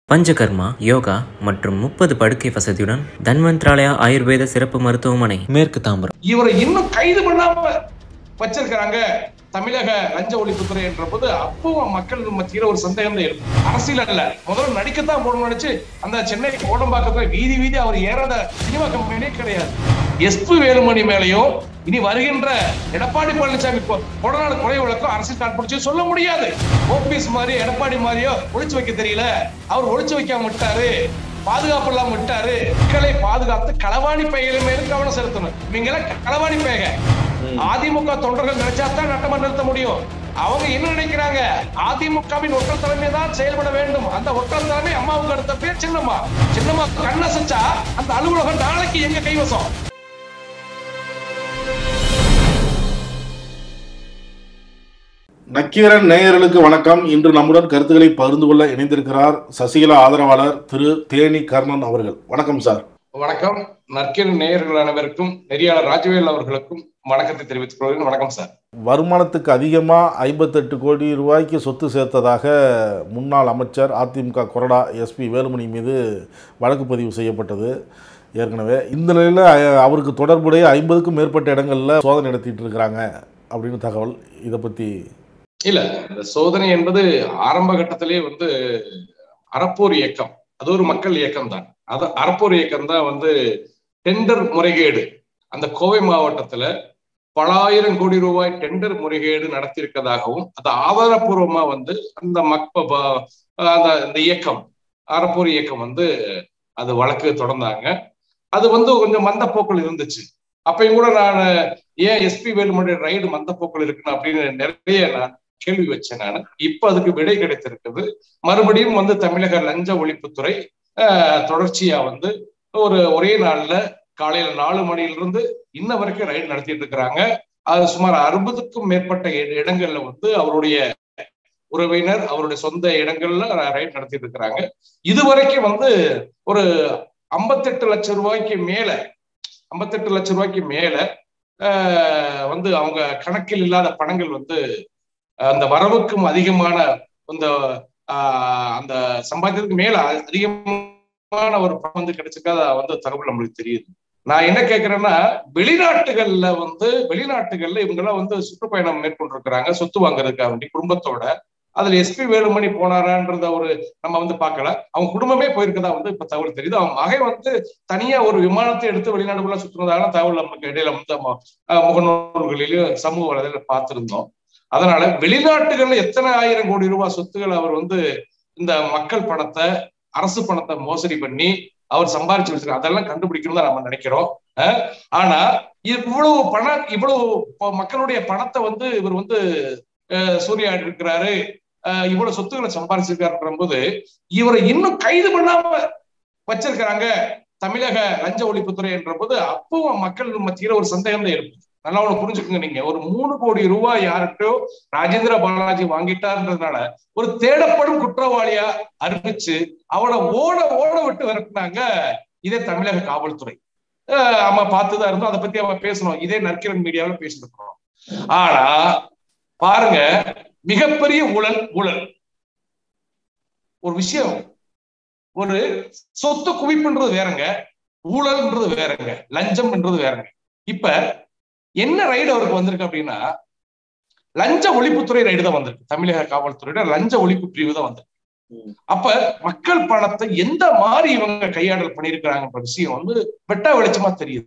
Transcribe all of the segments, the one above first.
பஞ்சகர்மா யோகா மற்றும் முப்பது படுக்கை வசதியுடன் தன்வந்த்ராலயா ஆயுர்வேத சிறப்பு மருத்துவமனை மேற்கு தாம்பரம் இவரை இன்னும் கைது பண்ணாம வச்சிருக்கிறாங்க தமிழக லஞ்ச ஒழிப்புத்துறை என்ற போது அப்பவும் மக்கள் மத்தியில ஒரு சந்தேகம் தான் இருக்கும் அரசியல் அல்ல முதல்ல நடிக்கத்தான் போடணும்னு நினைச்சு அந்த சென்னை கோடம்பாக்கத்துல வீதி வீதி அவர் ஏறாத சினிமா கம்பெனியே கிடையாது எஸ்பி வேலுமணி மேலையும் இனி வருகின்ற எடப்பாடி பழனிசாமி கொடநாள் குறை வழக்கம் அரசியல் காட்பிடிச்சு சொல்ல முடியாது ஓபிஎஸ் மாதிரி எடப்பாடி மாதிரியோ ஒளிச்சு வைக்க தெரியல அவர் ஒளிச்சு வைக்காம விட்டாரு பாதுகாப்பு இல்லாம விட்டாரு மக்களை பாதுகாத்து களவாணி பைகளை மேலும் கவனம் செலுத்தணும் இவங்க எல்லாம் களவாணி பைக அதிமுக தொண்டர்கள் நினைச்சாதான் நட்டமா நிறுத்த முடியும் அவங்க என்ன நினைக்கிறாங்க அதிமுகவின் ஒற்றல் தலைமை தான் செயல்பட வேண்டும் அந்த ஒற்றல் தலைமை அம்மாவுக்கு அடுத்த பேர் சின்னம்மா சின்னம்மா கண்ணசைச்சா அந்த அலுவலகம் நாளைக்கு எங்க கைவசம் நக்கீரன் நேயர்களுக்கு வணக்கம் இன்று நம்முடன் கருத்துக்களை பகிர்ந்து கொள்ள இணைந்திருக்கிறார் சசிகலா ஆதரவாளர் திரு தேனி கர்ணன் அவர்கள் வணக்கம் சார் வணக்கம் நற்கிற நேயர்கள் அனைவருக்கும் நெறியாளர் ராஜவேல் அவர்களுக்கும் வணக்கத்தை தெரிவித்துக் கொள்கிறேன் வணக்கம் சார் வருமானத்துக்கு அதிகமாக ஐம்பத்தெட்டு கோடி ரூபாய்க்கு சொத்து சேர்த்ததாக முன்னாள் அமைச்சர் அதிமுக கொறடா எஸ்பி வேலுமணி மீது வழக்கு பதிவு செய்யப்பட்டது ஏற்கனவே இந்த நிலையில் அ- அவருக்கு தொடர்புடைய ஐம்பதுக்கும் மேற்பட்ட இடங்களில் சோதனை நடத்திட்டு இருக்கிறாங்க அப்படின்னு தகவல் இதை பற்றி இல்ல இந்த சோதனை என்பது ஆரம்ப கட்டத்திலேயே வந்து அறப்போர் இயக்கம் அது ஒரு மக்கள் இயக்கம் தான் அது அறப்போர் இயக்கம் தான் வந்து டெண்டர் முறைகேடு அந்த கோவை மாவட்டத்துல பல ஆயிரம் கோடி ரூபாய் டெண்டர் முறைகேடு நடத்தியிருக்கதாகவும் அது ஆதாரபூர்வமா வந்து அந்த மக்க ப- அந்த இந்த இயக்கம் அறப்போர் இயக்கம் வந்து அது வழக்கு தொடர்ந்தாங்க அது வந்து கொஞ்சம் மந்த போக்கில் இருந்துச்சு அப்பயும் கூட நான் ஏன் எஸ்பி வேலுமணி ரைடு மந்த போக்கில் இருக்குன்னு அப்படின்னு நிறைய நான் கேள்வி வச்சேன் நான் இப்ப அதுக்கு விடை கிடைத்திருக்குது மறுபடியும் வந்து தமிழக லஞ்ச ஒழிப்புத்துறை ஆஹ், தொடர்ச்சியா வந்து ஒரு ஒரே நாள்ல காலையில நாலு மணியிலிருந்து இன்ன வரைக்கும் ரைடு நடத்திட்டு இருக்கிறாங்க அது சுமார் அறுபதுக்கும் மேற்பட்ட இட- இடங்கள்ல வந்து அவருடைய உறவினர் அவருடைய சொந்த இடங்கள்ல ரைடு நடத்திட்டு இருக்கிறாங்க இதுவரைக்கும் வந்து ஒரு ஐம்பத்தெட்டு லட்சம் ரூபாய்க்கு மேல ஐம்பத்தெட்டு லட்சம் ரூபாய்க்கு மேல ஆஹ், வந்து அவங்க கணக்கில் இல்லாத பணங்கள் வந்து அந்த வரவுக்கும் அதிகமான இந்த ஆஹ், அந்த சம்பாத்தியத்துக்கு மேல அதிகமான ஒரு பணம் வந்து கிடைச்சிருக்காத வந்து தகவல் நம்மளுக்கு தெரியுது நான் என்ன கேட்கிறேன்னா வெளிநாட்டுகள்ல வந்து வெளிநாட்டுகள்ல இவங்க எல்லாம் வந்து சுற்றுப்பயணம் மேற்கொண்டிருக்கிறாங்க சொத்து வாங்குறதுக்காக வேண்டி குடும்பத்தோட அதுல எஸ்பி வேலுமணி போனாரான்றத ஒரு நம்ம வந்து பார்க்கல அவங்க குடும்பமே போயிருக்கதா வந்து இப்ப தகவல் தெரியுது அவங்க மகன் வந்து தனியா ஒரு விமானத்தை எடுத்து வெளிநாடுக்குள்ள சுற்றுனதான தகவல் நமக்கு இடையில வந்து நம்ம, அஹ், முகநூல்களிலும் சமூக வலைதள பார்த்திருந்தோம் அதனால வெளிநாட்டுகள்ல எத்தனை ஆயிரம் கோடி ரூபாய் சொத்துக்கள் அவர் வந்து இந்த மக்கள் பணத்தை அரசு பணத்தை மோசடி பண்ணி அவர் சம்பாரிச்சு வச்சிருக்காரு அதெல்லாம் கண்டுபிடிக்கணும் தான் நம்ம நினைக்கிறோம் அஹ், ஆனா இவ்வளவு பணம் இவ்வளவு ப- மக்களுடைய பணத்தை வந்து இவர் வந்து அஹ், சூறையாடி இருக்கிறாரு அஹ், இவ்வளவு சொத்துக்களை சம்பாரிச்சிருக்காருன்ற போது இவரை இன்னும் கைது பண்ணாம வச்சிருக்கிறாங்க தமிழக லஞ்ச ஒழிப்புத்துறை என்ற போது அப்பவும் மக்கள் மத்தியில ஒரு சந்தேகம் தான் இருக்கும் நல்லா ஒண்ணு புரிஞ்சுக்கோங்க நீங்க ஒரு மூணு கோடி ரூபாய் யார்கிட்டயோ ராஜேந்திர பாலாஜி வாங்கிட்டார்ன்றதுனால ஒரு தேடப்படும் குற்றவாளியா அறிவிச்சு அவனை ஓட ஓட விட்டு விரட்டினாங்க இதே தமிழக காவல்துறை ஆஹ் நம்ம பார்த்துதான் இருந்தோம் அதை பத்தி அவன் பேசணும் இதே நற்கிரன் மீடியாவில பேசிருக்கிறோம் ஆனா பாருங்க மிகப்பெரிய ஊழல் ஊழல் ஒரு விஷயம் ஒரு சொத்து குவிப்புன்றது வேறங்க ஊழல்ன்றது வேறங்க லஞ்சம்ன்றது வேறங்க இப்ப என்ன ரைடு அவருக்கு வந்திருக்கு அப்படின்னா லஞ்ச ஒழிப்புத்துறை ரைடு தான் வந்திருக்கு தமிழக காவல்துறையோட லஞ்ச ஒழிப்பு பிரிவு தான் வந்திருக்கு அப்ப மக்கள் பணத்தை எந்த மாதிரி இவங்க கையாடல் பண்ணியிருக்கிறாங்கன்ற விஷயம் வந்து வெட்டா வெளிச்சமா தெரியுது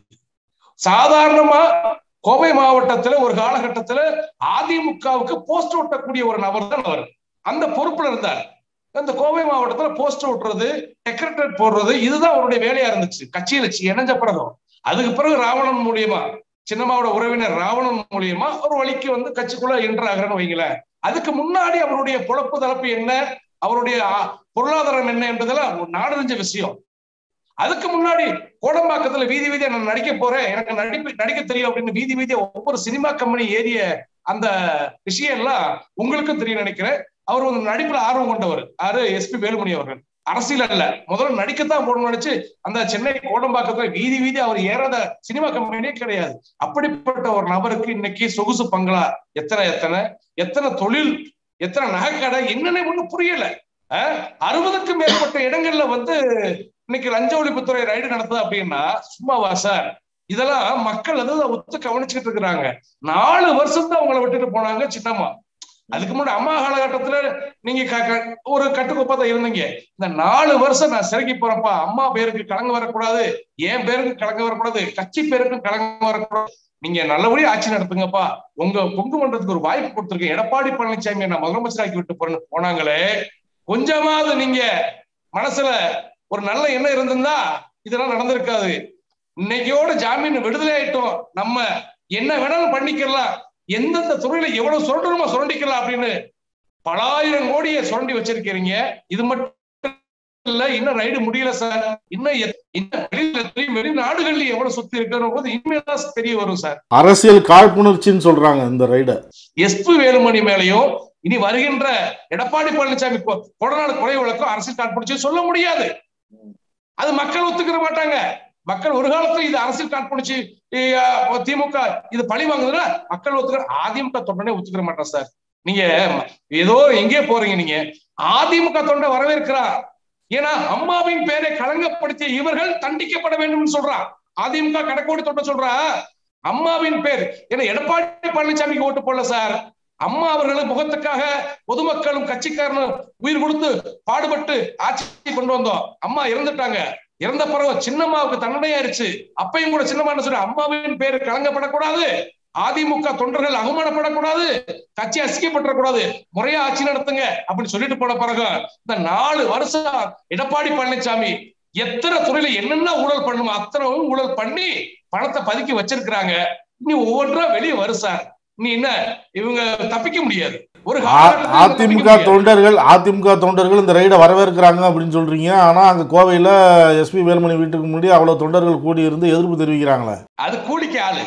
சாதாரணமா கோவை மாவட்டத்துல ஒரு காலகட்டத்துல அதிமுகவுக்கு போஸ்ட் ஒட்டக்கூடிய ஒரு நபர் தான் அவர் அந்த பொறுப்புல இருந்தார் அந்த கோவை மாவட்டத்துல போஸ்ட் ஒட்டுறது செக்ரட்டரியேட் போடுறது இதுதான் அவருடைய வேலையா இருந்துச்சு கட்சியில சி- இணைஞ்ச பிறகும் அதுக்கு பிறகு ராவணன் மூலியமா சின்னம்மாவோட உறவினர் ராவணன் மூலியமா ஒரு வழிக்கு வந்து கட்சிக்குள்ள என்ட்ராகிறன்னு வைங்களேன் அதுக்கு முன்னாடி அவருடைய பொழப்பு தரப்பு என்ன அவருடைய ஆ, பொருளாதாரம் என்ன என்பதெல்லாம் ஒரு நாடறிஞ்ச விஷயம் அதுக்கு முன்னாடி கோடம்பாக்கத்துல வீதி வீதியா நான் நடிக்க போறேன் எனக்கு நடிப்பு நடிக்க தெரியும் அப்படின்னு வீதி வீதியா ஒவ்வொரு சினிமா கம்பெனி ஏறிய அந்த விஷயம் எல்லாம் உங்களுக்கும் தெரியும் நினைக்கிறேன் அவர் ஒரு நடிப்புல ஆர்வம் கொண்டவர் யாரு எஸ்பி வேலுமணி அவர்கள் அரசியல் அல்ல முதல்ல நடிக்கத்தான் போடணும்னு நினைச்சு அந்த சென்னை கோடம்பாக்கத்துல வீதி வீதி அவர் ஏறாத சினிமா கம்பெனியே கிடையாது அப்படிப்பட்ட ஒரு நபருக்கு இன்னைக்கு சொகுசு பங்களா எத்தனை எத்தனை எத்தனை தொழில் எத்தனை நகைக்கடை என்னன்னு ஒண்ணு புரியல அறுபதுக்கும் மேற்பட்ட இடங்கள்ல வந்து இன்னைக்கு லஞ்ச ஒழிப்புத்துறை ரைடு நடத்துது அப்படின்னா சும்மாவா சார் இதெல்லாம் மக்கள் வந்து அதை ஒத்து கவனிச்சுக்கிட்டு இருக்கிறாங்க நாலு வருஷம் தான் அவங்கள விட்டுட்டு போனாங்க சின்னம்மா அதுக்கு முன்னாடி அம்மா காலகட்டத்துல நீங்க க- க- ஒரு கட்டுக்கோப்பா தான் இருந்தீங்க இந்த நாலு வருஷம் நான் சிறகி போறப்பா அம்மா பேருக்கு கலங்க வரக்கூடாது என் பேருக்கு கலங்க வரக்கூடாது கட்சி பேருக்கும் கலங்க வரக்கூடாது நீங்க நல்லபடியா ஆட்சி நடத்துங்கப்பா உங்க பொங்கு மன்றத்துக்கு ஒரு வாய்ப்பு கொடுத்துருக்கேன் எடப்பாடி பழனிசாமி நான் முதலமைச்சராக்கி விட்டு போறேன்னு போனாங்களே கொஞ்சமாவது நீங்க மனசுல ஒரு நல்ல எண்ணம் இருந்திருந்தா இதெல்லாம் நடந்திருக்காது இன்னைக்கோட ஜாமீன் விடுதலை ஆயிட்டோம் நம்ம என்ன வேணாலும் பண்ணிக்கலாம் எந்தெந்த துறையில எவ்வளவு சுரண்டணுமோ சுரண்டிக்கலாம் அப்படின்னு பலாயிரம் கோடியை சுரண்டி வச்சிருக்கிறீங்க இது மட்டும் இல்ல இன்னும் ரைடு முடியல சார் இன்னும் எத்- இன்னும் வெளியில வெளிநாடுகள்ல எவ்வளவு சுத்தி இருக்கிற போது இனிமேதான் தெரிய வரும் சார் அரசியல் காழ்ப்புணர்ச்சின்னு சொல்றாங்க இந்த ரைடை எஸ்பி வேலுமணி மேலையும் இனி வருகின்ற எடப்பாடி பழனிசாமி கொ- கொடநாடு கொலை வழக்கம் அரசியல் காட்புடிச்சு சொல்ல முடியாது அது மக்கள் ஒத்துக்கிற மாட்டாங்க மக்கள் ஒரு காலத்துல இது அரசியல் காட்புடிச்சு திமுக இது பழி வாங்குதுன்னா மக்கள் ஒத்துக்கிற அதிமுக தொண்டனே ஒத்துக்கிற மாட்டான் சார் நீங்க ஏதோ எங்கே போறீங்க நீங்க அதிமுக தொண்டை வரவேற்கிறார் ஏன்னா அம்மாவின் பெயரை களங்கப்படுத்திய இவர்கள் தண்டிக்கப்பட வேண்டும் சொல்றான் அதிமுக கடக்கோடி தொண்டை சொல்றா அம்மாவின் பேர் ஏன்னா எடப்பாடி பழனிசாமிக்கு ஓட்டு போடல சார் அம்மா அவர்களும் முகத்துக்காக பொதுமக்களும் கட்சிக்காரனும் உயிர் கொடுத்து பாடுபட்டு ஆட்சி கொண்டு வந்தோம் அம்மா இறந்துட்டாங்க இறந்த பிறகு சின்னம்மாவுக்கு தண்டனையாயிருச்சு அப்பையும் கூட சின்னம்மா என்ன சொல்ற அம்மாவின் பேரு கலங்கப்படக்கூடாது அதிமுக தொண்டர்கள் அவமானப்படக்கூடாது கட்சி அசிக்கப்படக்கூடாது முறையா ஆட்சி நடத்துங்க அப்படின்னு சொல்லிட்டு போன பிறகு இந்த நாலு வருஷம் எடப்பாடி பழனிசாமி எத்தனை துறையில என்னென்ன ஊழல் பண்ணுமோ அத்தனையும் ஊழல் பண்ணி பணத்தை பதுக்கி வச்சிருக்கிறாங்க இனி ஒவ்வொன்றா வெளியே வரும் சார் நீ என்ன இவங்க தப்பிக்க முடியாது ஒரு ஆ- காலகட்டத்துல இவங்க தப்பிக்க அதிமுக முடியாது. தொண்டர்கள் அதிமுக தொண்டர்கள் இந்த ரைடை வரவேற்கிறாங்க அப்படின்னு சொல்றீங்க ஆனா அங்க கோவையில எஸ்பி வேலுமணி வீட்டுக்கு முன்னாடி அவ்வளவு தொண்டர்கள் கூடி இருந்து எதிர்ப்பு தெரிவிக்கிறாங்களே அது கூலிக்கு ஆளு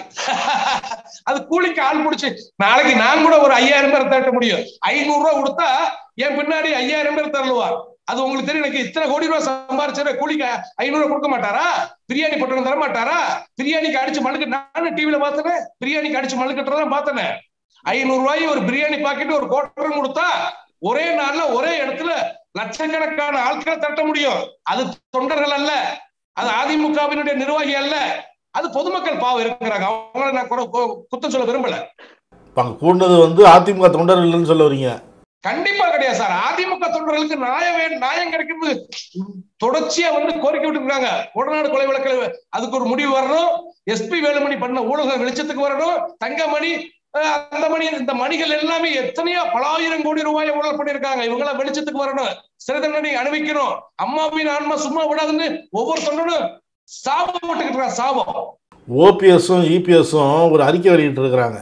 அது கூலிக்கு ஆள் பிடிச்சு நாளைக்கு நான் கூட ஒரு ஐயாயிரம் பேர் திரட்ட முடியும் ஐநூறு ரூபாய் கொடுத்தா என் பின்னாடி ஐயாயிரம் பேர் தரலுவா அது உங்களுக்கு தெரியும் எனக்கு இத்தனை கோடி ரூபாய் சம்பாரிச்சா கூலிக்கு ஐநூறு ரூபாய் கொடுக்க மாட்டாரா பிரியாணி பட்டம் தர மாட்டாரா பிரியாணிக்கு அடிச்சு மழுக்கு நானும் டிவில பார்த்தேன் பிரியாணிக்கு அடிச்சு மழுக்கட்டுறதான் பார்த்தேன் ஐநூறு ரூபாய் ஒரு பிரியாணி பாக்கெட் ஒரு கோட்டரும் கொடுத்தா ஒரே நாள்ல ஒரே இடத்துல லட்சக்கணக்கான ஆட்களை தட்ட முடியும் அது தொண்டர்கள் அல்ல அது அதிமுகவினுடைய நிர்வாகி அல்ல அது பொதுமக்கள் பாவம் இருக்கிறாங்க அவங்கள நான் கூட கு- குத்தம் சொல்ல விரும்பல இப்ப அங்க கூடினது வந்து அதிமுக தொண்டர்கள் இல்லைன்னு சொல்ல வரீங்க கண்டிப்பா கிடையாது சார் அதிமுக தொண்டர்களுக்கு நியாயம் வே- நியாயம் கிடைக்கிறது தொடர்ச்சியா வந்து கோரிக்கை விட்டுருக்காங்க கொடநாடு கொலை வழக்கில் அதுக்கு ஒரு முடிவு வரணும் எஸ்பி வேலுமணி பண்ண ஊடகம் வெளிச்சத்துக்கு வரணும் தங்கமணி அஹ், அந்த மணி இந்த மணிகள் எல்லாமே எத்தனையோ பலாயிரம் கோடி ரூபாயை ஊழல் பண்ணிருக்காங்க இவங்க எல்லாம் வெளிச்சத்துக்கு வரணும் சிறை தண்டனை அனுபவிக்கணும் அம்மாவின் ஆன்மா சும்மா விடாதுன்னு ஒவ்வொரு தொண்டனும் சாபம் போட்டுக்கிட்டு இருக்காங்க சாபம் ஓபிஎஸும் இபிஎஸும் ஒரு அறிக்கை வெளியிட்டு இருக்கிறாங்க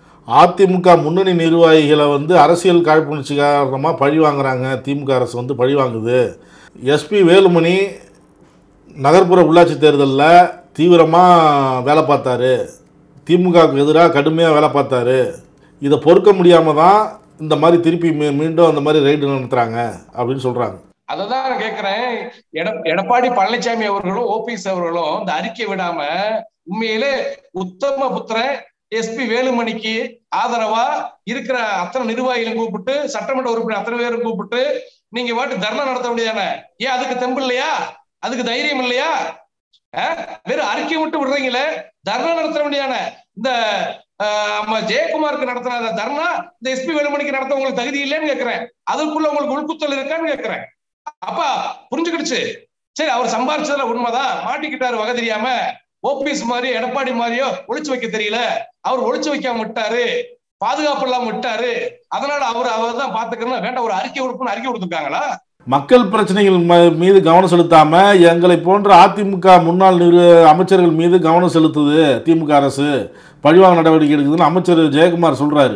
அதிமுக முன்னணி நிர்வாகிகளை வந்து அரசியல் காழ்ப்புணர்ச்சி காரணமாக பழி வாங்குறாங்க திமுக அரசு வந்து பழி வாங்குது எஸ்பி வேலுமணி நகர்ப்புற உள்ளாட்சி தேர்தலில் தீவிரமாக வேலை பார்த்தாரு திமுகவுக்கு எதிராக கடுமையாக வேலை பார்த்தாரு இதை பொறுக்க முடியாமல் தான் இந்த மாதிரி திருப்பி மீ மீண்டும் அந்த மாதிரி ரைடு நடத்துகிறாங்க அப்படின்னு சொல்கிறாங்க அததான் நான் கேக்குறேன் எட எடப்பாடி பழனிசாமி அவர்களும் ஓபிஎஸ் அவர்களும் இந்த அறிக்கை விடாம உண்மையிலே உத்தம புத்திரன் எஸ்பி வேலுமணிக்கு ஆதரவா இருக்கிற அத்தனை நிர்வாகிகளையும் கூப்பிட்டு சட்டமன்ற உறுப்பினர் அத்தனை பேரும் கூப்பிட்டு நீங்க வாட்டு தர்ணா நடத்த வேண்டியதானே ஏன் அதுக்கு தெம்பு இல்லையா அதுக்கு தைரியம் இல்லையா அஹ்? வெறும் அறிக்கை விட்டு விடுறீங்களே தர்ணா நடத்த வேண்டியதானே இந்த ஆஹ், நம்ம ஜெயக்குமாருக்கு நடத்தின அந்த தர்ணா இந்த எஸ்பி வேலுமணிக்கு நடத்த உங்களுக்கு தகுதி இல்லைன்னு கேக்குறேன் அதுக்குள்ள உங்களுக்கு உள்குத்தல் இருக்கான்னு கேக்குறேன் அப்பா புரிஞ்சுக்கிடுச்சு சரி அவர் சம்பாரிச்சதுல உண்மைதான் மாட்டிக்கிட்டாரு வகை தெரியாம ஓபிஎஸ் மாதிரி எடப்பாடி மாதிரியோ ஒளிச்சு வைக்க தெரியல அவர் ஒளிச்சு வைக்காம விட்டாரு பாதுகாப்பு இல்லாம விட்டாரு அதனால அவர் அவர் தான் பாத்துக்கணும் வேண்டாம் ஒரு அறிக்கை கொடுக்கணும் அறிக்கை கொடுத்துருக்காங்களா மக்கள் பிரச்சனைகள் ம- மீது கவனம் செலுத்தாம எங்களை போன்ற அதிமுக முன்னாள் நிறு அமைச்சர்கள் மீது கவனம் செலுத்துது திமுக அரசு பழிவாங்க நடவடிக்கை எடுக்குதுன்னு அமைச்சர் ஜெயக்குமார் சொல்றாரு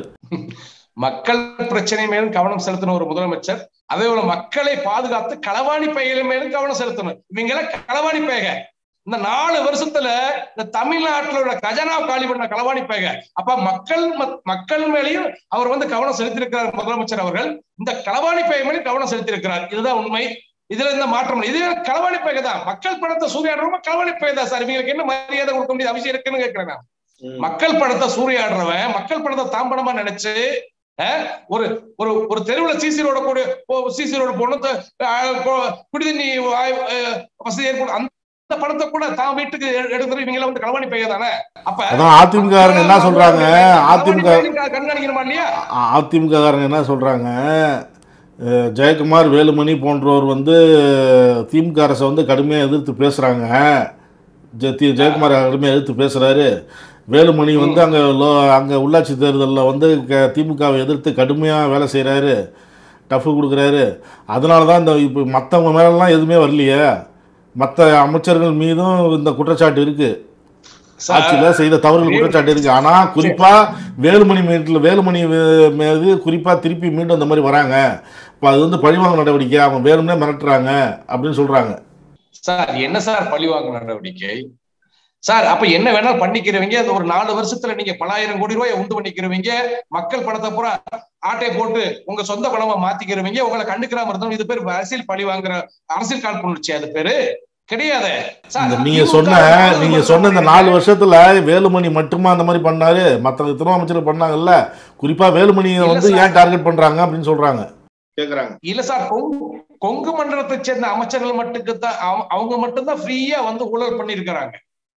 மக்கள் பிரச்சனை மேலும் கவனம் செலுத்தின ஒரு முதலமைச்சர் அதே போல மக்களை பாதுகாத்து களவாணி பைகளை மேலும் கவனம் செலுத்தணும் இவங்க எல்லாம் களவாணி பைக இந்த நாலு வருஷத்துல இந்த தமிழ்நாட்டில் உள்ள கஜனா காலி பண்ண களவாணி பைக அப்ப மக்கள் மத்- மக்கள் மேலேயும் அவர் வந்து கவனம் செலுத்தியிருக்கிறார் முதலமைச்சர் அவர்கள் இந்த களவாணி பைய மேலும் கவனம் செலுத்தியிருக்கிறார் இதுதான் உண்மை இதுல இந்த மாற்றம் இல்லை. இது களவாணி பைக தான் மக்கள் பணத்தை சூறையாடுறவங்க களவாணி பைய தான் சார் இவங்களுக்கு என்ன மரியாதை கொடுக்க வேண்டிய அவசியம் இருக்குன்னு கேட்கிறேன் நான். மக்கள் பணத்தை சூறையாடுறவன் மக்கள் பணத்தை தாம்பனமா நினைச்சு அஹ், ஒரு ஒரு ஒரு தெருவுல சிசி ரோட கூட சிசி ரோட பொண்ணு குடிதண்ணி வாய்- அஹ், வசதி ஏற்படும் அந்த பணத்தை கூட தான் வீட்டுக்கு எ- எடுத்துட்டு இவங்க வந்து களவாணி பைய தானே அப்ப அதான் அதிமுக காரங்க என்ன சொல்றாங்க அதிமுக களவாணி கண்காணிக்கணுமா இல்லையா அதிமுக காரங்க என்ன சொல்கிறாங்க ஜெயக்குமார் வேலுமணி போன்றோர் வந்து திமுக அரசை வந்து கடுமையாக எதிர்த்து பேசுகிறாங்க ஜெயக்குமார் கடுமையாக எதிர்த்து பேசுகிறாரு வேலுமணி வந்து அங்கே லோ அங்கே உள்ளாட்சி தேர்தலில் வந்து க திமுகவை எதிர்த்து கடுமையாக வேலை செய்கிறாரு டஃப் கொடுக்குறாரு அதனால தான் இந்த இப்போ மற்றவங்க மேலெலாம் எதுவுமே வரலையே மற்ற அமைச்சர்கள் மீதும் இந்த குற்றச்சாட்டு இருக்குது சார், ஆட்சியில் செய்த தவறுகள் குற்றச்சாட்டு இருக்கு ஆனா குறிப்பா வேலுமணி மீட்டில் வேலுமணி வே- மீது குறிப்பா திருப்பி மீண்டும் இந்த மாதிரி வராங்க இப்போ அது வந்து பழிவாங்க நடவடிக்கை அவங்க வேணும்னே மிரட்டுறாங்க அப்படின்னு சொல்றாங்க சார் என்ன சார் பழிவாங்க நடவடிக்கை சார் அப்ப என்ன வேணாலும் பண்ணிக்கிறவங்க அந்த ஒரு நாலு வருஷத்துல நீங்க பலாயிரம் கோடி ரூபாய் உண்டு பண்ணிக்கிறவங்க மக்கள் பணத்தை பூரா ஆட்டை போட்டு உங்க சொந்த பணமா மாத்திக்கிறவங்க உங்களை கண்டுக்கிறாம இருந்தோம் இது பேர் அரசியல் பழி வாங்குற அரசியல் காழ்ப்புணர்ச்சி அது பேரு கிடையாது சார், இந்த நீங்க திமுக சொன்ன நாலு நீங்க வருஷம் சொன்ன இந்த நாலு வருஷத்துல வேலுமணி மட்டுமா அந்த மாதிரி பண்ணாரு மற்ற இத்தனை அமைச்சர் பண்ணாங்கல்ல குறிப்பா வேலுமணியை இல்ல வந்து சார். ஏன் டார்கெட் பண்றாங்க அப்படின்னு சொல்றாங்க கேக்குறாங்க இல்ல சார் கொங்கு கொங்கு மண்டலத்தை சேர்ந்த அமைச்சர்கள் மட்டுக்கு தான் அவங்க- அவங்க மட்டும்தான் ஃப்ரீயா வந்து ஊழல் பண்ணிருக்கிறாங்க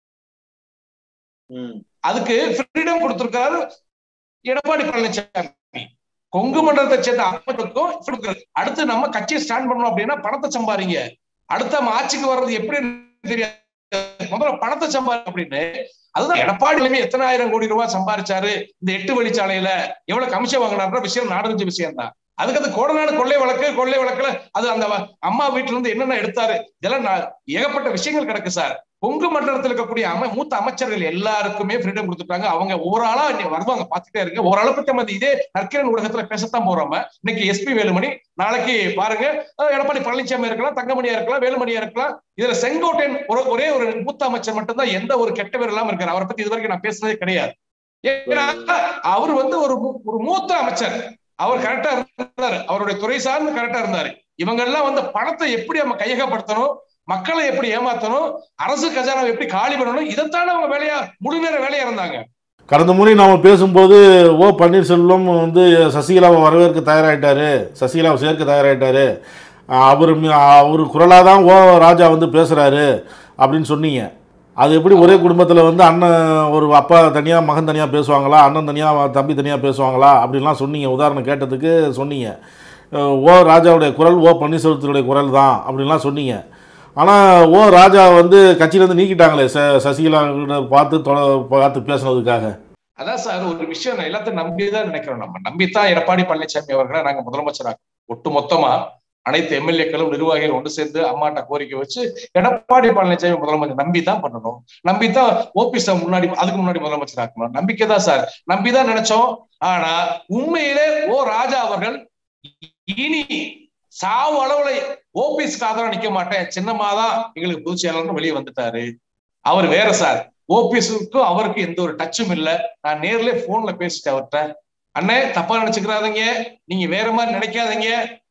அதுக்கு ஃப்ரீடம் கொடுத்திருக்காரு எடப்பாடி பழனிசாமி கொங்கு மண்டலத்தை சேர்ந்த அமைச்சருக்கும் கொடுக்கிறாரு. அடுத்து நம்ம கட்சியை ஸ்டாண்ட் பண்ணோம் அப்படின்னா பணத்தை சம்பாதிங்க அடுத்த நம்ம ஆட்சிக்கு வர்றது எப்படி தெரியாது முதல்ல பணத்தை சம்பாதி அப்படின்னு அதுதான் எடப்பாடி நிலைமை எத்தனை ஆயிரம் கோடி ரூபாய் சம்பாரிச்சாரு இந்த எட்டு வழிச்சாலையில எவ்வளவு கமிஷன் வாங்கினாருன்ற விஷயம் நாடறிஞ்ச விஷயம் தான் அதுக்கு அது கோடநாடு கொள்ளை வழக்கு கொள்ளை வழக்குல அது அந்த வ- அம்மா வீட்டுல இருந்து என்னென்ன எடுத்தாரு இதெல்லாம் நான் ஏகப்பட்ட விஷயங்கள் கிடக்கு சார் கொங்கு மண்டலத்தில் இருக்கக்கூடிய அமை மூத்த அமைச்சர்கள் எல்லாருக்குமே ஃப்ரீடம் கொடுத்துட்டாங்க அவங்க ஒவ்வொரு ஆளா இன்னைக்கு வருவாங்க பாத்துட்டே இருங்க ஒரு ஆளை பத்தி நம்ம இதே நற்கிரன் ஊடகத்துல பேசத்தான் போறோம் இன்னைக்கு எஸ்பி வேலுமணி நாளைக்கு பாருங்க அஹ் எடப்பாடி பழனிசாமி இருக்கலாம் தங்கமணியா இருக்கலாம் வேலுமணியா இருக்கலாம் இதுல செங்கோட்டையன் ஒரு ஒரே ஒரு மூத்த அமைச்சர் மட்டும்தான் எந்த ஒரு கெட்ட பேர் இல்லாம இருக்காரு அவரை பத்தி இது வரைக்கும் நான் பேசுனதே கிடையாது ஏன்னா அவர் வந்து ஒரு மூ- ஒரு மூத்த அமைச்சர் அவர் கரெக்டா இருந்தாரு அவருடைய துறை சார்ந்து கரெக்டா இருந்தாரு இவங்க எல்லாம் வந்து பணத்தை எப்படி நம்ம கையகப்படுத்தணும் மக்களை எப்படி ஏமாத்தணும் அரசு கஜானாவை எப்படி காலி பண்ணணும் இதைத்தானே அவங்க வேலையா முழு நேர வேலையா இருந்தாங்க கடந்த முறை நாம் பேசும்போது ஓ பன்னீர்செல்வம் வந்து சசிகலாவை வரவேற்க தயாராகிட்டாரு சசிகலாவை சேர்க்க தயாராகிட்டாரு அவர் மீ- அவர் குரலாக தான் ஓ ராஜா வந்து பேசுகிறாரு அப்படின்னு சொன்னீங்க அது எப்படி ஒரே குடும்பத்தில் வந்து அண்ணன் ஒரு அப்பா தனியாக மகன் தனியாக பேசுவாங்களா அண்ணன் தனியாக தம்பி தனியாக பேசுவாங்களா அப்படின்லாம் சொன்னீங்க உதாரணம் கேட்டதுக்கு சொன்னீங்க அஹ் ஓ ராஜாவுடைய குரல் ஓ பன்னீர்செல்வத்தினுடைய குரல் தான் அப்படின்லாம் சொன்னீங்க ஆனால் ஓ ராஜா வந்து கட்சியிலேருந்து நீக்கிட்டாங்களே ச சசிகலா கிட்ட பார்த்து தொ- பார்த்து பேசுனதுக்காக அதான் சார் ஒரு விஷயம் நான் எல்லாத்தையும் நம்பிதான் நினைக்கிறோம் நம்ம நம்பித்தான் எடப்பாடி பழனிசாமி அவர்களை நாங்க முதலமைச்சராக ஒட்டு மொத்தமா அனைத்து எம்எல்ஏக்களும் நிர்வாகிகள் ஒன்று சேர்ந்து அம்மாட்ட கோரிக்கை வச்சு எடப்பாடி பழனிசாமி முதலமைச்சர் நம்பி தான் பண்ணணும் நம்பித்தான் ஓபிஎஸ் முன்னாடி அதுக்கு முன்னாடி முதலமைச்சர் ஆக்கணும் நம்பிக்கை தான் சார் நம்பிதான் நினைச்சோம் ஆனா உண்மையிலே ஓ ராஜா அவர்கள் இனி சாவு அளவுல ஓபிஎஸ்க்கு ஆதரவு நிக்க மாட்டேன் சின்னம்மா தான் எங்களுக்கு பொதுச் செயலாளர்னு வெளியே வந்துட்டாரு அவர் வேற சார் ஓபிஎஸ்க்கும் அவருக்கு எந்த ஒரு டச்சும் இல்ல நான் நேர்ல போன்ல பேசிட்டேன் அவர்கிட்ட அண்ணே தப்பா நினைச்சுக்கிறாதீங்க நீங்க வேற மாதிரி நினைக்காதீங்க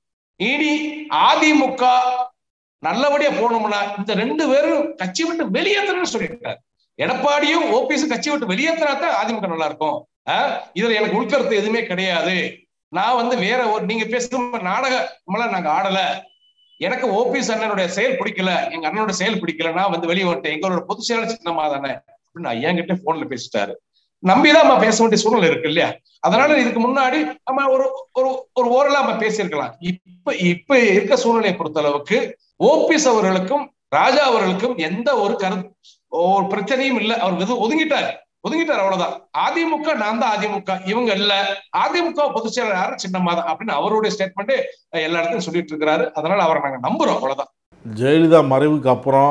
இனி அதிமுக நல்லபடியா போகணும்னா இந்த ரெண்டு பேரும் கட்சி விட்டு வெளியேற்றணும்னு சொல்லியிருக்காரு எடப்பாடியும் ஓபிஎஸ் கட்சி விட்டு வெளியேற்றினா தான் அதிமுக நல்லா இருக்கும் ஆஹ் இதுல எனக்கு உள்கருத்து எதுவுமே கிடையாது நான் வந்து வேற ஒரு நீங்க பேசுற நாடகம் நாங்க ஆடல எனக்கு ஓபிஎஸ் அண்ணனுடைய செயல் பிடிக்கல எங்க அண்ணனோட செயல் பிடிக்கல நான் வந்து வெளியே வந்துட்டேன் எங்களோட பொதுச் செயலாளர் சின்னமா தானே அப்படின்னு நான் என்கிட்ட போன்ல பேசிட்டாரு நம்பிதான் நம்ம பேச வேண்டிய சூழ்நிலை இருக்கு இல்லையா அதனால இதுக்கு முன்னாடி நம்ம ஒரு ஒரு ஒரு ஓரலா நம்ம பேசியிருக்கலாம் இப்ப இப்ப இருக்க சூழ்நிலையை பொறுத்த அளவுக்கு ஓபிஎஸ் அவர்களுக்கும் ராஜா அவர்களுக்கும் எந்த ஒரு கரு ஒரு பிரச்சனையும் இல்லை அவர் வெது ஒதுங்கிட்டார் ஒதுங்கிட்டார் அவ்வளவுதான் அதிமுக நான் தான் அதிமுக இவங்க இல்ல அதிமுக பொதுச் செயலாளர் யாரு சின்னம்மா தான் அப்படின்னு அவருடைய ஸ்டேட்மெண்ட் எல்லா இடத்துலையும் சொல்லிட்டு இருக்கிறாரு அதனால அவரை நாங்க நம்புறோம் அவ்வளவுதான் ஜெயலலிதா மறைவுக்கு அப்புறம்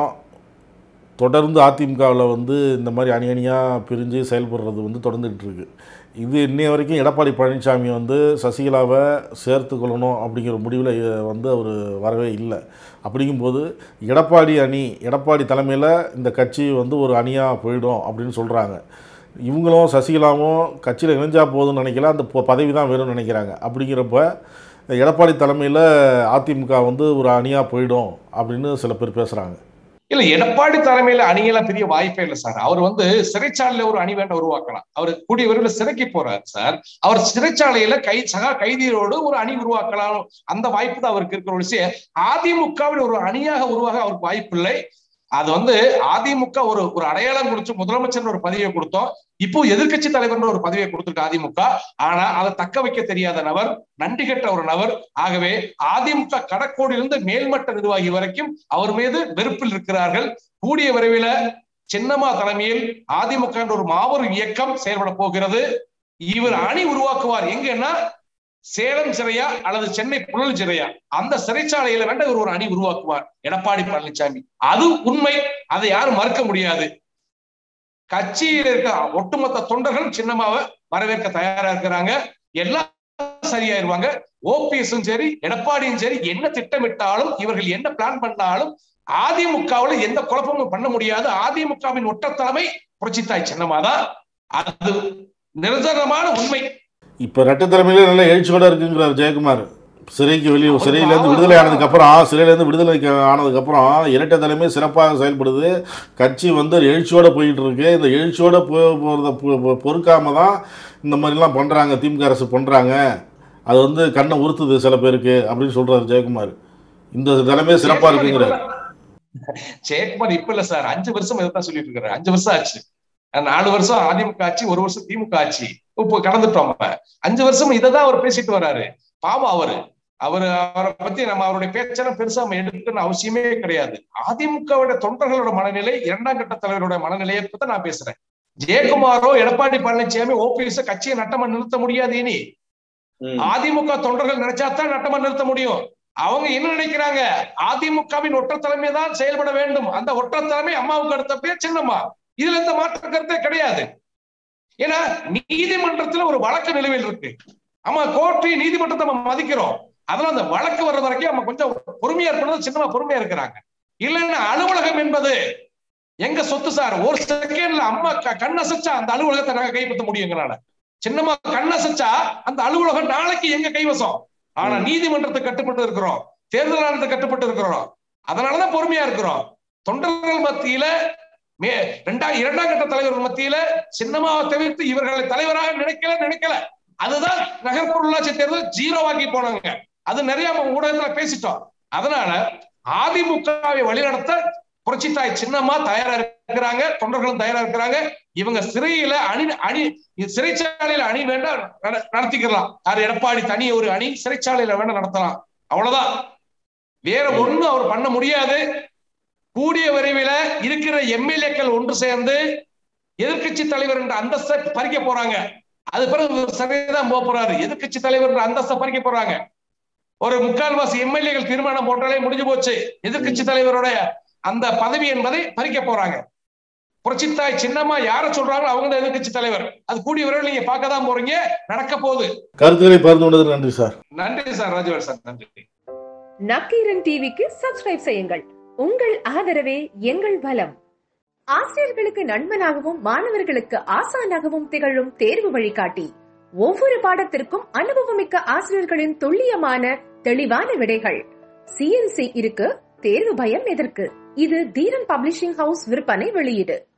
தொடர்ந்து அதிமுகவில் வந்து இந்த மாதிரி அணி அணியாக பிரிஞ்சு செயல்படுறது வந்து தொடர்ந்துகிட்டு இருக்கு இது இன்னைய வரைக்கும் எடப்பாடி பழனிசாமி வந்து சசிகலாவை சேர்த்து கொள்ளணும் அப்படிங்கிற முடிவில் வந்து அவர் வரவே இல்லை அப்படிங்கும்போது எடப்பாடி அணி எடப்பாடி தலைமையில் இந்த கட்சி வந்து ஒரு அணியாக போயிடும் அப்படின்னு சொல்கிறாங்க இவங்களும் சசிகலாவும் கட்சியில் இணைஞ்சா போதும்னு நினைக்கல அந்த பொ- பதவி தான் வேணும்னு நினைக்கிறாங்க அப்படிங்கிறப்ப எடப்பாடி தலைமையில் அதிமுக வந்து ஒரு அணியாக போயிடும் அப்படின்னு சில பேர் பேசுகிறாங்க இல்ல எடப்பாடி தலைமையில அணியெல்லாம் பெரிய வாய்ப்பே இல்லை சார் அவர் வந்து சிறைச்சாலையில ஒரு அணி வேண்ட உருவாக்கலாம் அவர் கூடிய விரைவில் சிறைக்கு போறார் சார் அவர் சிறைச்சாலையில கை சகா கைதிகளோடு ஒரு அணி உருவாக்கலாம் அந்த வாய்ப்பு தான் அவருக்கு இருக்கிற ஒரு விஷயம் அதிமுகவில் ஒரு அணியாக உருவாக அவருக்கு வாய்ப்பு இல்லை அது வந்து அதிமுக ஒரு ஒரு அடையாளம் கொடுத்து முதலமைச்சர் ஒரு பதவியை கொடுத்தோம் இப்போ எதிர்க்கட்சி தலைவர் ஒரு பதவியை கொடுத்திருக்கு அதிமுக ஆனா அதை தக்க வைக்க தெரியாத நபர் நன்றி கெட்ட ஒரு நபர் ஆகவே அதிமுக கடக்கோடியிலிருந்து மேல்மட்ட நிர்வாகி வரைக்கும் அவர் மீது வெறுப்பில் இருக்கிறார்கள் கூடிய விரைவில் சின்னம்மா தலைமையில் அதிமுக என்ற ஒரு மாபெரும் இயக்கம் செயல்பட போகிறது இவர் அணி உருவாக்குவார் எங்கன்னா சேலம் சிறையா அல்லது சென்னை புழல் சிறையா அந்த சிறைச்சாலையில வேண்ட இவர் ஒரு அணி உருவாக்குவார் எடப்பாடி பழனிசாமி அது உண்மை அதை யாரும் மறுக்க முடியாது கட்சியில் இருக்க ஒட்டுமொத்த தொண்டர்கள் சின்னமாவை வரவேற்க தயாரா இருக்கிறாங்க எல்லாம் சரியாயிருவாங்க ஓபிஎஸும் சரி எடப்பாடியும் சரி என்ன திட்டமிட்டாலும் இவர்கள் என்ன பிளான் பண்ணாலும் அதிமுகவுல எந்த குழப்பமும் பண்ண முடியாது அதிமுகவின் ஒற்ற தலைமை புரட்சித்தாய் சின்னமாதான் அது நிரந்தரமான உண்மை இப்போ ரெட்டை தலைமையிலே நல்ல எழுச்சியோட இருக்குங்கிறார் ஜெயக்குமார் சிறைக்கு வெளியே சிறையிலேருந்து விடுதலை ஆனதுக்கப்புறம் சிறையிலேருந்து விடுதலை ஆனதுக்கப்புறம் இரட்டை தலைமை சிறப்பாக செயல்படுது கட்சி வந்து எழுச்சியோட போயிட்டு இருக்கு இந்த எழுச்சியோட போ போகிறத பொறுக்காம தான் இந்த மாதிரிலாம் பண்ணுறாங்க திமுக அரசு பண்ணுறாங்க அது வந்து கண்ணை உறுத்துது சில பேருக்கு அப்படின்னு சொல்றாரு ஜெயக்குமார் இந்த தலைமை சிறப்பாக இருக்குங்கிறார் ஜெயக்குமார் இப்ப இல்ல சார் அஞ்சு வருஷம் இதைத்தான் சொல்லிட்டு இருக்காரு அஞ்சு வருஷம் ஆச்சு நாலு வருஷம் அதிமுக ஆட்சி ஒரு வருஷம் திமுக ஆட்சி இப்போ கடந்துட்டோம் அஞ்சு வருஷம் இதை தான் அவர் பேசிட்டு வர்றாரு பாவம் அவரு அவரு அவரை பத்தி நம்ம அவருடைய பேச்செல்லாம் பெருசா நம்ம எடுக்கணும்னு அவசியமே கிடையாது அதிமுகவோட தொண்டர்களோட மனநிலை இரண்டாம் கட்ட தலைவரோட மனநிலையை பத்தி நான் பேசுறேன் ஜெயக்குமாரோ எடப்பாடி பழனிசாமி ஓபிஎஸ் கட்சியை நட்டமா நிறுத்த முடியாது இனி அதிமுக தொண்டர்கள் நினைச்சாதான் நட்டமா நிறுத்த முடியும் அவங்க என்ன நினைக்கிறாங்க அதிமுகவின் ஒற்ற தலைமை தான் செயல்பட வேண்டும் அந்த ஒற்ற தலைமை அம்மாவுக்கு அடுத்த பேர் சின்னம்மா இதுல எந்த மாற்ற கருத்தே கிடையாது ஏன்னா நீதிமன்றத்துல ஒரு வழக்கு நிலுவையில் இருக்கு ஆமா கோர்ட்டு நீதிமன்றத்தை நம்ம மதிக்கிறோம் அதனால அந்த வழக்கு வர்ற வரைக்கும் நம்ம கொஞ்சம் பொறுமையா இருக்கணும் சின்னமா பொறுமையா இருக்கிறாங்க இல்லைன்னா அலுவலகம் என்பது எங்க சொத்து சார் ஒரு செகண்ட்ல அம்மா கண்ணசைச்சா அந்த அலுவலகத்தை நாங்க கைப்பற்ற முடியும் எங்களால சின்னமா கண்ணசைச்சா அந்த அலுவலகம் நாளைக்கு எங்க கைவசம் ஆனா நீதிமன்றத்தை கட்டுப்பட்டு இருக்கிறோம் தேர்தல் ஆணையத்தை கட்டுப்பட்டு இருக்கிறோம் அதனாலதான் பொறுமையா இருக்கிறோம் தொண்டர்கள் மத்தியில மே ரெண்டா இரண்டாம் கட்ட தலைவர்கள் மத்தியில சின்னமாவை தவிர்த்து இவர்களை தலைவராக நினைக்கல நினைக்கல அதுதான் நகர்ப்புற உள்ளாட்சி தேர்தல் ஜீரோவாக்கி போனாங்க அது நிறைய ஊடகத்துல பேசிட்டோம் அதனால அதிமுகவை வழிநடத்த புரட்சித்தாய் சின்னமா தயாரா இருக்கிறாங்க தொண்டர்களும் தயாரா இருக்கிறாங்க இவங்க சிறையில அணி அணி சிறைச்சாலையில அணி வேண்டாம் நடத்திக்கலாம் யார் எடப்பாடி தனி ஒரு அணி சிறைச்சாலையில வேண்டாம் நடத்தலாம் அவ்வளவுதான் வேற ஒண்ணும் அவர் பண்ண முடியாது கூடிய விரைவில் இருக்கிற எம்எல்ஏக்கள் ஒன்று சேர்ந்து எதிர்கட்சி தலைவர் என்ற அந்தஸ்தை பறிக்க போறாங்க அது பிறகு சரிதான் போக போறாரு எதிர்கட்சி தலைவர் என்ற அந்தஸ்தை பறிக்க போறாங்க ஒரு முக்கால்வாசி எம்எல்ஏகள் தீர்மானம் போட்டாலே முடிஞ்சு போச்சு எதிர்கட்சி தலைவருடைய அந்த பதவி என்பதை பறிக்க போறாங்க புரட்சித்தாய் சின்னமா யார சொல்றாங்களோ அவங்க தான் எதிர்கட்சி தலைவர் அது கூடிய விரைவில் நீங்க பார்க்க தான் போறீங்க நடக்க போகுது கருத்துக்களை பகிர்ந்து கொண்டது நன்றி சார் நன்றி சார் ராஜவர் சார் நன்றி நக்கீரன் டிவிக்கு சப்ஸ்கிரைப் செய்யுங்கள் உங்கள் ஆதரவே எங்கள் பலம் ஆசிரியர்களுக்கு நண்பனாகவும் மாணவர்களுக்கு ஆசானாகவும் திகழும் தேர்வு வழிகாட்டி ஒவ்வொரு பாடத்திற்கும் அனுபவமிக்க ஆசிரியர்களின் துல்லியமான தெளிவான விடைகள் சிஎன்சி இருக்கு தேர்வு பயம் எதற்கு இது தீரன் பப்ளிஷிங் ஹவுஸ் விற்பனை வெளியீடு